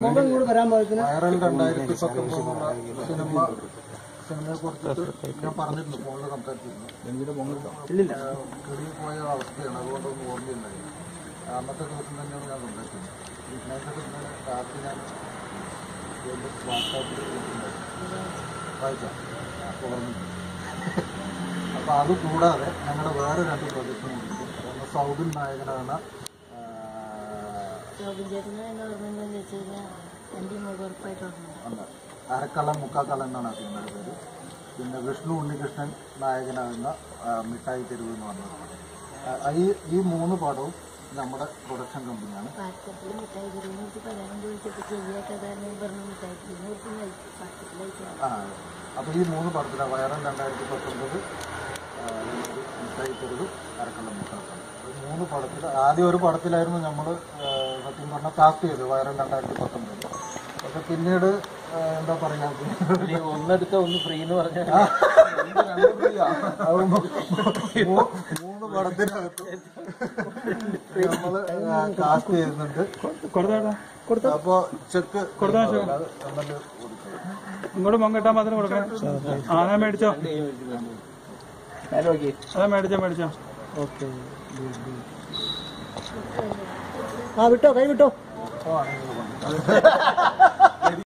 മുഖം ഇങ്ങോട്ട് വരാൻ പാകത്തിന് വൈറൽ രണ്ടായിരത്തി പത്തൊമ്പത് എന്നുള്ള സിനിമ സിനിമയെ കുറിച്ചിട്ട് ഞാൻ പറഞ്ഞിട്ടുണ്ട് ഫോണിൽ സംസാരിച്ചിരുന്നു ഇല്ലില്ല കിളി പോയ അവസ്ഥയാണ് അതുകൊണ്ടൊന്നും ഓർമ്മയില്ലായി അന്നത്തെ ദിവസം തന്നെയാണ് ഞാൻ സംസാരിച്ചത് വീട്ടിനകത്ത് പിന്നെ രാത്രി ഞാൻ വീണ്ടും വാട്സാപ്പിൽ വായിക്കാം അപ്പോൾ ഓർമ്മയില്ല അപ്പോൾ അത് കൂടാതെ ഞങ്ങളുടെ വേറെ രണ്ട് പ്രൊജക്റ്റും ഉണ്ട് ഒന്ന് സൗബിൻ നായകനാണ് ആ, ശോഭൻ ചേട്ടന് എന്നെ ഓർമ്മയുണ്ടെന്ന് വെച്ച് കഴിഞ്ഞാൽ എൻ്റെ മുഖം ഉറപ്പായിട്ട് ഓർമ്മയുണ്ട് ഉണ്ട് അരക്കള്ളൻ മുക്കാക്കള്ളൻ എന്നാണ് ആ സിനിമയുടെ പേര് പിന്നെ വിഷ്ണു ഉണ്ണികൃഷ്ണൻ നായകനാകുന്ന ആ, മിഠായി തെരുവ് എന്ന് പറഞ്ഞ പടം. ആ, ഈ ഈ മൂന്ന് പടവും നമ്മുടെ പ്രൊഡക്ഷൻ കമ്പനിയാണ് പാക്കറ്റിൽ മിഠായി തരുമെന്ന് വെച്ച് പലരും ചോദിച്ചപ്പോൾ ചെവിയാക്കാതായിരുന്നു പറഞ്ഞു മിഠായി തരുന്ന കൊടുത്ത് പാക്കറ്റിലേക്ക് ആ അപ്പോൾ ഈ മൂന്ന് പടത്തിലാണ് വയറൻ രണ്ടായിരത്തി പത്തൊമ്പത് മിഠായി തെരുവ് അരക്കള്ളൻ മുക്കാക്കള്ളൻ ഈ മൂന്ന് പടത്തിൽ ആദ്യം ഒരു പടത്തിലായിരുന്നു നമ്മൾ സത്യം പറഞ്ഞാൽ കാസ്റ്റ് ചെയ്തത് വയറൻ രണ്ടായിരത്തി പത്തൊമ്പത് പക്ഷെ പിന്നീട് ആ, എന്താ പറയാ ഒന്നെടുത്ത ഒന്ന് ഫ്രീ എന്ന് പറഞ്ഞാൽ അത് മൂ- മൂന്ന് പടത്തിനകത്ത് നമ്മള് കാസ്റ്റ് ചെയ്യുന്നുണ്ട് അപ്പൊ ചെക്ക് അത് എണ്ണല് കൊടുക്കണം. ഇങ്ങോട്ട് മൊങ്കിട്ടാ മാത്രം കൊടുക്കണേ ആന മേടിച്ചോ അതാ മേടിച്ചോ മേടിച്ചോ ഓക്കെ ആ വിട്ടോ കൈ വിട്ടോ അപ്പൊ ആണെങ്കിൽ കൊണ്ടുവരാം.